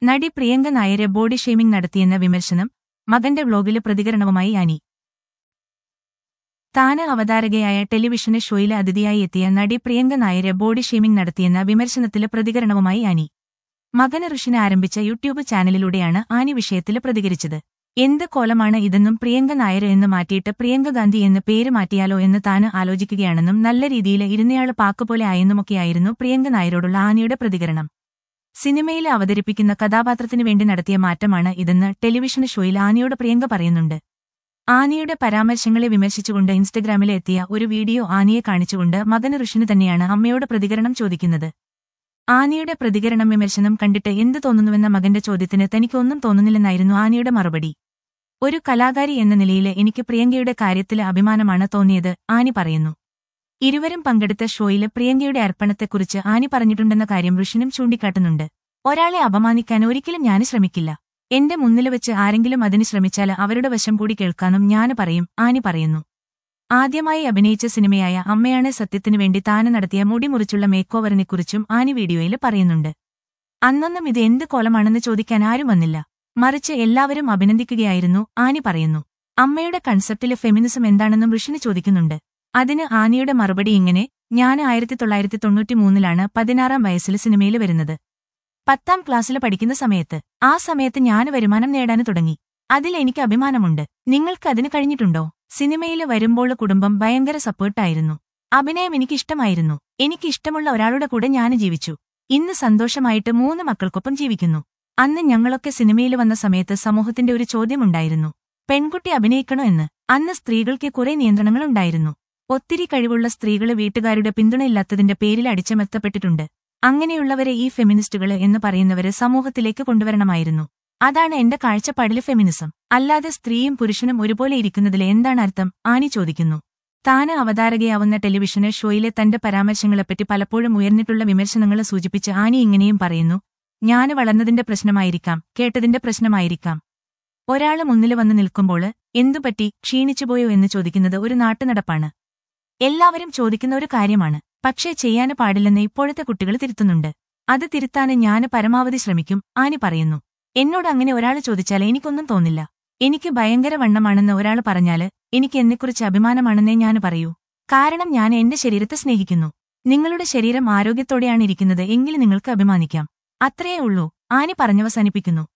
നടി പ്രിയങ്ക നായരെ body shaming നടത്തിയെന്ന വിമർശനം മകന്റെ വ്ലോഗില് പ്രതികരണവുമായി ആനി താന് അവതാരകയായ ടെലിവിഷന് ഷോയിലെ അതിഥിയായി എത്തിയ നടി പ്രിയങ്ക നായരെ ബോഡി ഷേമിംഗ് നടത്തിയെന്ന വിമർശനത്തില് പ്രതികരണവുമായി ആനി മകന് ഋഷിന് ആരംഭിച്ച യൂട്യൂബ് ചാനലിലൂടെയാണ് ആനി വിഷയത്തില് പ്രതികരിച്ചത് എന്ത് കോലമാണ് ഇതെന്നും പ്രിയങ്ക നായർ എന്ന് മാറ്റിയിട്ട് പ്രിയങ്ക ഗാന്ധി എന്ന് പേര് മാറ്റിയാലോ എന്ന് താന് ആലോചിക്കുകയാണെന്നും നല്ല രീതിയിൽ ഇരുന്നയാള് പാക്കുപോലെ ആയെന്നുമൊക്കെയായിരുന്നു പ്രിയങ്ക നായരോടുള്ള ആനിയുടെ പ്രതികരണം സിനിമയിൽ അവതരിപ്പിക്കുന്ന കഥാപാത്രത്തിനു വേണ്ടി നടത്തിയ മാറ്റമാണ് ഇതെന്ന് ടെലിവിഷൻ ഷോയിൽ ആനിയോട് പ്രിയങ്ക പറയുന്നുണ്ട് ആനിയുടെ പരാമർശങ്ങളെ വിമർശിച്ചുകൊണ്ട് ഇൻസ്റ്റഗ്രാമിൽ എത്തിയ ഒരു വീഡിയോ ആനിയെ കാണിച്ചുകൊണ്ട് മകന് ഋഷിന് തന്നെയാണ് അമ്മയോട് പ്രതികരണം ചോദിക്കുന്നത് ആനിയുടെ പ്രതികരണം വിമർശനം കണ്ടിട്ട് എന്ത് തോന്നുന്നുവെന്ന മകന്റെ ചോദ്യത്തിന് തനിക്കൊന്നും തോന്നുന്നില്ലെന്നായിരുന്നു ആനിയുടെ മറുപടി ഒരു കലാകാരി എന്ന നിലയിൽ എനിക്ക് പ്രിയങ്കയുടെ കാര്യത്തില് അഭിമാനമാണ് തോന്നിയത് ആനി പറയുന്നു ഇരുവരും പങ്കെടുത്ത ഷോയില് പ്രിയങ്കയുടെ അർപ്പണത്തെക്കുറിച്ച് ആനി പറഞ്ഞിട്ടുണ്ടെന്ന കാര്യം ഋഷിനും ചൂണ്ടിക്കാട്ടുന്നുണ്ട് ഒരാളെ അപമാനിക്കാൻ ഒരിക്കലും ഞാൻ ശ്രമിക്കില്ല എന്റെ മുന്നിൽ വെച്ച് ആരെങ്കിലും അതിന് ശ്രമിച്ചാൽ അവരുടെ വശം കൂടി കേൾക്കാനും ഞാന് പറയും ആനി പറയുന്നു ആദ്യമായി അഭിനയിച്ച സിനിമയായ അമ്മയാണ് സത്യത്തിനു വേണ്ടി താന് നടത്തിയ മുടി മുറിച്ചുള്ള മേക്ക് ഓവറിനെക്കുറിച്ചും ആനി വീഡിയോയിൽ പറയുന്നുണ്ട് അന്നൊന്നും ഇത് എന്ത് കോലമാണെന്ന് ചോദിക്കാൻ ആരും വന്നില്ല മറിച്ച് എല്ലാവരും അഭിനന്ദിക്കുകയായിരുന്നു ആനി പറയുന്നു അമ്മയുടെ കൺസെപ്റ്റിലെ ഫെമിനിസം എന്താണെന്നും ഋഷിന് ചോദിക്കുന്നുണ്ട് അതിന് ആനിയുടെ മറുപടി ഇങ്ങനെ ഞാൻ ആയിരത്തി തൊള്ളായിരത്തി തൊണ്ണൂറ്റിമൂന്നിലാണ് പതിനാറാം വയസ്സിൽ സിനിമയിൽ വരുന്നത് പത്താം ക്ലാസ്സിൽ പഠിക്കുന്ന സമയത്ത് ആ സമയത്ത് ഞാൻ വരുമാനം നേടാൻ തുടങ്ങി അതിൽ എനിക്ക് അഭിമാനമുണ്ട് നിങ്ങൾക്ക് അതിന് കഴിഞ്ഞിട്ടുണ്ടോ സിനിമയിൽ വരുമ്പോൾ കുടുംബം ഭയങ്കര സപ്പോർട്ടായിരുന്നു അഭിനയം എനിക്കിഷ്ടമായിരുന്നു എനിക്കിഷ്ടമുള്ള ഒരാളുടെ കൂടെ ഞാൻ ജീവിച്ചു ഇന്ന് സന്തോഷമായിട്ട് മൂന്ന് മക്കൾക്കൊപ്പം ജീവിക്കുന്നു അന്ന് ഞങ്ങളൊക്കെ സിനിമയിൽ വന്ന സമയത്ത് സമൂഹത്തിന്റെ ഒരു ചോദ്യമുണ്ടായിരുന്നു പെൺകുട്ടി അഭിനയിക്കണോ എന്ന് അന്ന് സ്ത്രീകൾക്ക് കുറെ നിയന്ത്രണങ്ങളുണ്ടായിരുന്നു ഒത്തിരി കഴിവുള്ള സ്ത്രീകള് വീട്ടുകാരുടെ പിന്തുണയില്ലാത്തതിന്റെ പേരിൽ അടിച്ചമർത്തപ്പെട്ടിട്ടുണ്ട് അങ്ങനെയുള്ളവരെ ഈ ഫെമിനിസ്റ്റുകള് എന്ന് പറയുന്നവര് സമൂഹത്തിലേക്ക് കൊണ്ടുവരണമായിരുന്നു അതാണ് എന്റെ കാഴ്ചപ്പാടില് ഫെമിനിസം അല്ലാതെ സ്ത്രീയും പുരുഷനും ഒരുപോലെ ഇരിക്കുന്നതിൽ എന്താണ് അർത്ഥം ആനി ചോദിക്കുന്നു താന് അവതാരകയാവുന്ന ടെലിവിഷന് ഷോയിലെ തന്റെ പരാമർശങ്ങളെപ്പറ്റി പലപ്പോഴും ഉയർന്നിട്ടുള്ള വിമർശനങ്ങൾ സൂചിപ്പിച്ച് ആനി ഇങ്ങനെയും പറയുന്നു ഞാന് വളർന്നതിന്റെ പ്രശ്നമായിരിക്കാം കേട്ടതിന്റെ പ്രശ്നമായിരിക്കാം ഒരാള് മുന്നിൽ വന്ന് നിൽക്കുമ്പോൾ എന്തുപറ്റി ക്ഷീണിച്ചുപോയോ എന്ന് ചോദിക്കുന്നത് ഒരു നാട്ടുനടപ്പാണ് എല്ലാവരും ചോദിക്കുന്ന ഒരു കാര്യമാണ് പക്ഷേ ചെയ്യാന് പാടില്ലെന്ന് ഇപ്പോഴത്തെ കുട്ടികൾ തിരുത്തുന്നുണ്ട് അത് തിരുത്താന് ഞാന് പരമാവധി ശ്രമിക്കും ആനി പറയുന്നു എന്നോട് അങ്ങനെ ഒരാൾ ചോദിച്ചാൽ എനിക്കൊന്നും തോന്നില്ല എനിക്ക് ഭയങ്കര വണ്ണമാണെന്ന് ഒരാൾ പറഞ്ഞാല് എനിക്ക് എന്നെക്കുറിച്ച് അഭിമാനമാണെന്നേ ഞാൻ പറയൂ കാരണം ഞാൻ എന്റെ ശരീരത്തെ സ്നേഹിക്കുന്നു നിങ്ങളുടെ ശരീരം ആരോഗ്യത്തോടെയാണ് ഇരിക്കുന്നത് എങ്കിൽ നിങ്ങൾക്ക് അഭിമാനിക്കാം അത്രയേ ഉള്ളൂ ആനി പറഞ്ഞവസാനിപ്പിക്കുന്നു